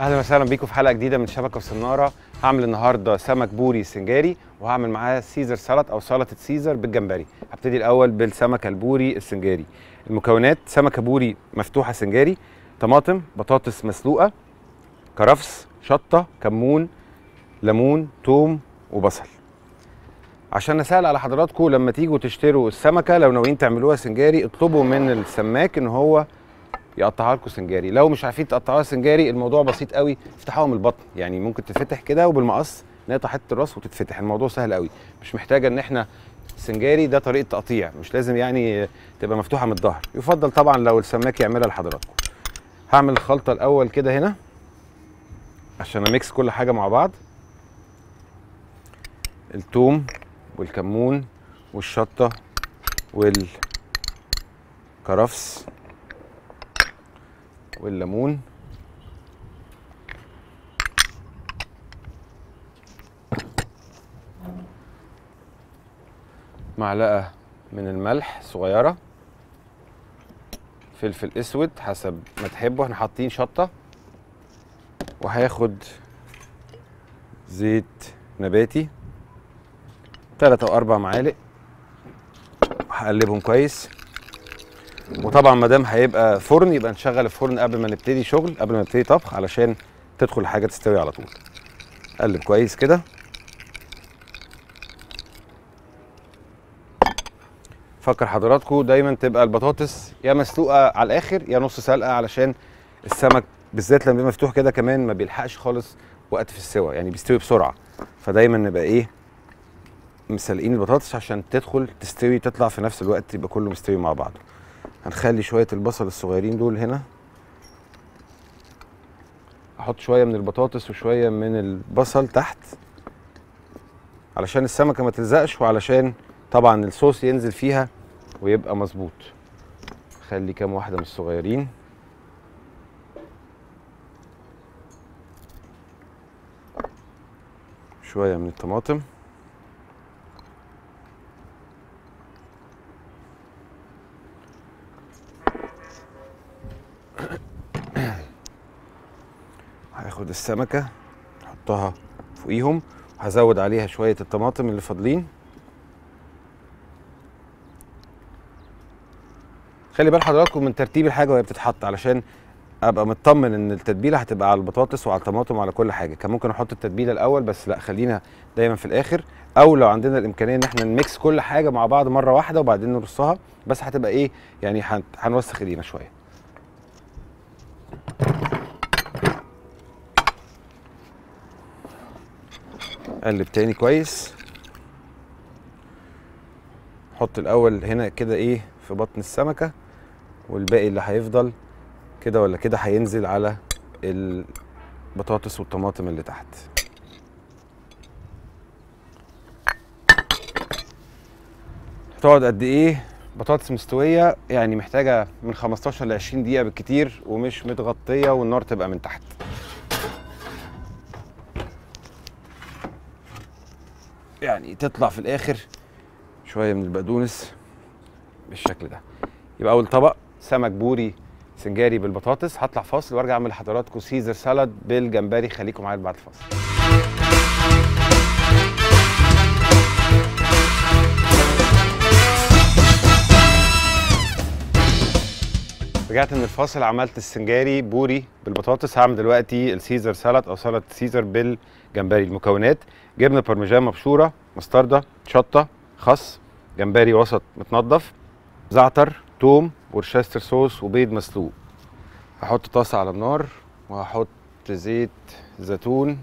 اهلا وسهلا بيكم في حلقه جديده من شبكه وسناره هعمل النهارده سمك بوري سنجاري وهعمل معاه سيزر سلطه او سلطه سيزر بالجمبري هبتدي الاول بالسمكه البوري السنجاري المكونات سمكه بوري مفتوحه سنجاري طماطم بطاطس مسلوقه كرفس شطه كمون ليمون توم وبصل عشان اسهل على حضراتكم لما تيجوا تشتروا السمكه لو ناويين تعملوها سنجاري اطلبوا من السماك ان هو يقطعها لكم سنجاري لو مش عارفين تقطعوها سنجاري الموضوع بسيط قوي افتحوها من البطن يعني ممكن تتفتح كده وبالمقص نقطع حته الراس وتتفتح الموضوع سهل قوي مش محتاجه ان احنا سنجاري ده طريقه تقطيع مش لازم يعني تبقى مفتوحه من الظهر يفضل طبعا لو السماك يعملها لحضراتكم هعمل الخلطه الاول كده هنا عشان اميكس كل حاجه مع بعض الثوم والكمون والشطه والكرفس والليمون معلقه من الملح صغيره فلفل اسود حسب ما تحبوا احنا حاطين شطه وهاخد زيت نباتي ثلاثة او اربع معالق هقلبهم كويس وطبعا ما دام هيبقى فرن يبقى نشغل الفرن قبل ما نبتدي شغل قبل ما نبتدي طبخ علشان تدخل الحاجه تستوي على طول قلب كويس كده فكر حضراتكم دايما تبقى البطاطس يا مسلوقه على الاخر يا نص سلقه علشان السمك بالذات لما بيبقى مفتوح كده كمان ما بيلحقش خالص وقت في السوا يعني بيستوي بسرعه فدايما نبقى ايه مسلقين البطاطس عشان تدخل تستوي تطلع في نفس الوقت يبقى كله مستوي مع بعضه هنخلي شويه البصل الصغيرين دول هنا احط شويه من البطاطس وشويه من البصل تحت علشان السمكه ما تلزقش وعلشان طبعا الصوص ينزل فيها ويبقى مظبوط خلي كام واحده من الصغيرين شويه من الطماطم هاخد السمكه احطها فوقيهم وهزود عليها شويه الطماطم اللي فاضلين خلي بال حضراتكم من ترتيب الحاجه وهي بتتحط علشان ابقى مطمن ان التتبيله هتبقى على البطاطس وعلى الطماطم وعلى كل حاجه كان ممكن احط التتبيله الاول بس لا خلينا دايما في الاخر او لو عندنا الامكانيه ان احنا نميكس كل حاجه مع بعض مره واحده وبعدين نرصها بس هتبقى ايه يعني هنوسخ ايدينا شويه قلب تاني كويس حط الاول هنا كده ايه في بطن السمكه والباقي اللي هيفضل كده ولا كده هينزل على البطاطس والطماطم اللي تحت هتقعد قد ايه بطاطس مستويه يعني محتاجه من 15 ل 20 دقيقه بالكتير ومش متغطيه والنار تبقى من تحت يعني تطلع في الاخر شويه من البقدونس بالشكل ده يبقى اول طبق سمك بوري سنجاري بالبطاطس هطلع فاصل وارجع اعمل لحضراتكم سيزر سالاد بالجمبري خليكم معايا بعد الفاصل رجعت من الفاصل عملت السنجاري بوري بالبطاطس هعمل دلوقتي السيزر سالاد او سلطه سيزر بالجمبري المكونات جبنه بارميجان مبشوره مستردة شطه خس جمبري وسط متنضف زعتر توم ورشستر صوص وبيض مسلوق هحط طاسه على النار وهحط زيت زيتون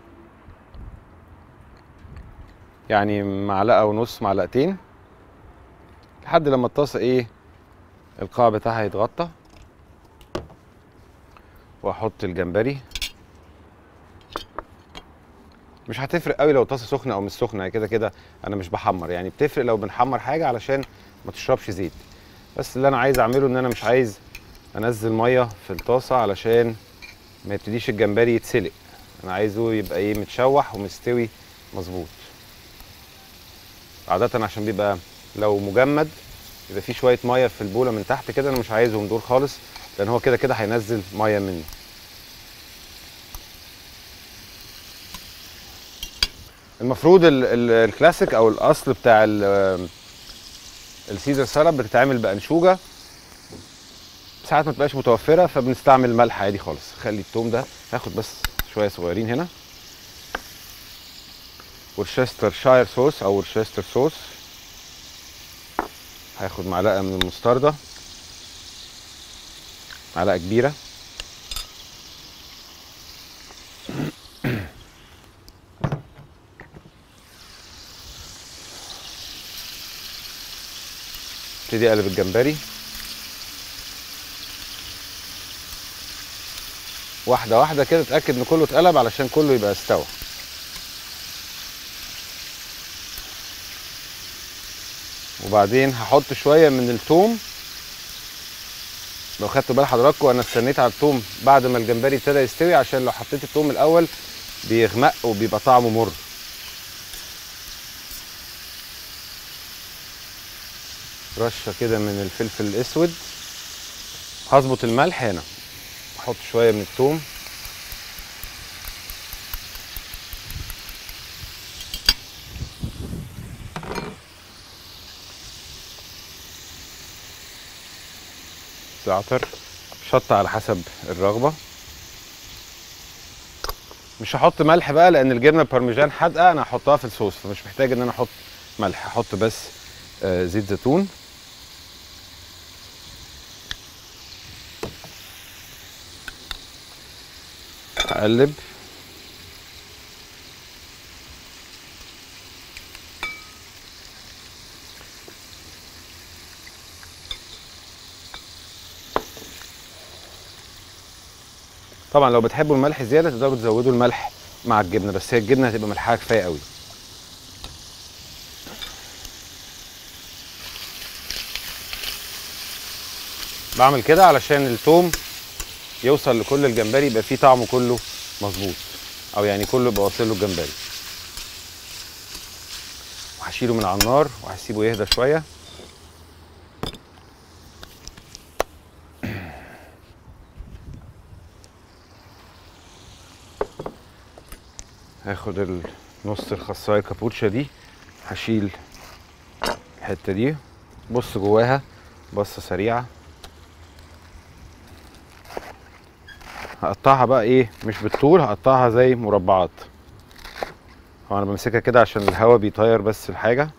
يعني معلقه ونص معلقتين لحد لما الطاسه ايه القاع بتاعها يتغطى واحط الجمبري مش هتفرق قوي لو الطاسه سخنه او مش سخنه كده كده انا مش بحمر يعني بتفرق لو بنحمر حاجه علشان ما تشربش زيت بس اللي انا عايز اعمله ان انا مش عايز انزل ميه في الطاسه علشان ما يبتديش الجمبري يتسلق انا عايزه يبقى ايه متشوح ومستوي مظبوط عاده عشان بيبقى لو مجمد يبقى فيه شويه ميه في البوله من تحت كده انا مش عايزهم دول خالص لان هو كده كده هينزل ميه مني المفروض ال ال الكلاسيك او الاصل بتاع ال- السيزر سالاد بتتعمل بانشوجه ساعات ما تبقاش متوفره فبنستعمل ملح عادي خالص خلي التوم ده هاخد بس شويه صغيرين هنا ورشستر شاير صوص او ورشستر صوص هاخد معلقه من المستردة معلقه كبيره ابتدي اقلب الجمبري واحده واحده كده اتاكد ان كله اتقلب علشان كله يبقى استوى وبعدين هحط شويه من الثوم لو خدتوا بال حضراتكم انا استنيت على الثوم بعد ما الجمبري ابتدى يستوي عشان لو حطيت الثوم الاول بيغمق وبيبقى طعمه مر رشه كده من الفلفل الاسود هظبط الملح هنا احط شويه من الثوم زعتر شطة على حسب الرغبة مش هحط ملح بقى لان الجبنه البارميجان حادقه انا هحطها في الصوص فمش محتاج ان انا احط ملح هحط بس آه، زيت زيتون هقلب طبعا لو بتحبوا الملح زياده تقدروا تزودوا الملح مع الجبنه بس هي الجبنه هتبقى ملحها كفايه قوي بعمل كده علشان التوم يوصل لكل الجمبري يبقى فيه طعمه كله مظبوط او يعني كله يبقى واصل له الجمبري وهشيله من على النار وهسيبه يهدى شويه هاخد ال- نص الخصايه كابوتشا دي هشيل الحته دي بص جواها بصه سريعه هقطعها بقى ايه مش بالطول هقطعها زي مربعات هو انا بمسكها كده عشان الهواء بيطير بس الحاجه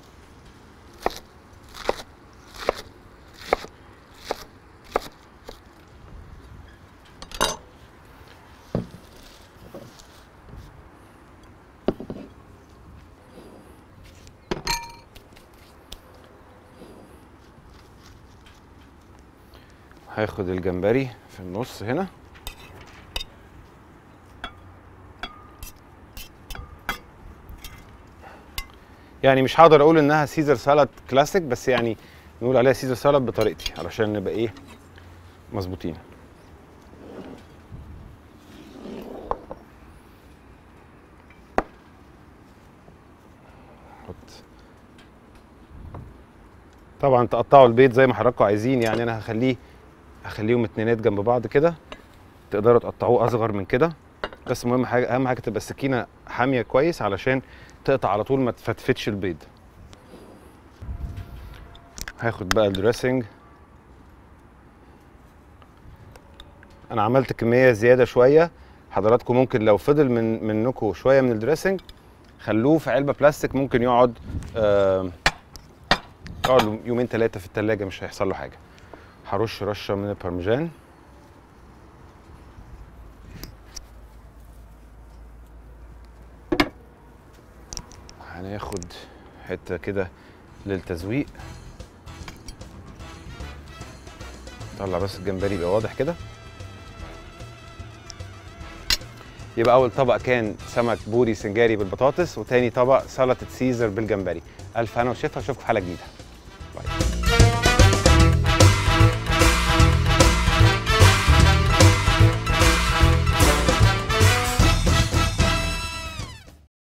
هاخد الجمبري في النص هنا يعني مش هقدر اقول انها سيزر سالاد كلاسيك بس يعني نقول عليها سيزر سالاد بطريقتي علشان نبقى ايه مظبوطين حط طبعا تقطعوا البيض زي ما حضراتكم عايزين يعني انا هخليه هخليهم اتنينات جنب بعض كده تقدروا تقطعوه اصغر من كده بس المهم حاجه اهم حاجه تبقى السكينه حاميه كويس علشان تقطع على طول ما تفتفتش البيض هاخد بقى الدريسنج انا عملت كميه زياده شويه حضراتكم ممكن لو فضل من منكم شويه من الدريسنج خلوه في علبه بلاستيك ممكن يقعد آه يقعد له يومين ثلاثه في الثلاجه مش هيحصل له حاجه هرش رشه من البارميجان هناخد حته كده للتزويق طلع بس الجمبري يبقى واضح كده يبقى اول طبق كان سمك بوري سنجاري بالبطاطس وتاني طبق سلطه سيزر بالجمبري الف هنا وشفا اشوفكم في حلقه جديده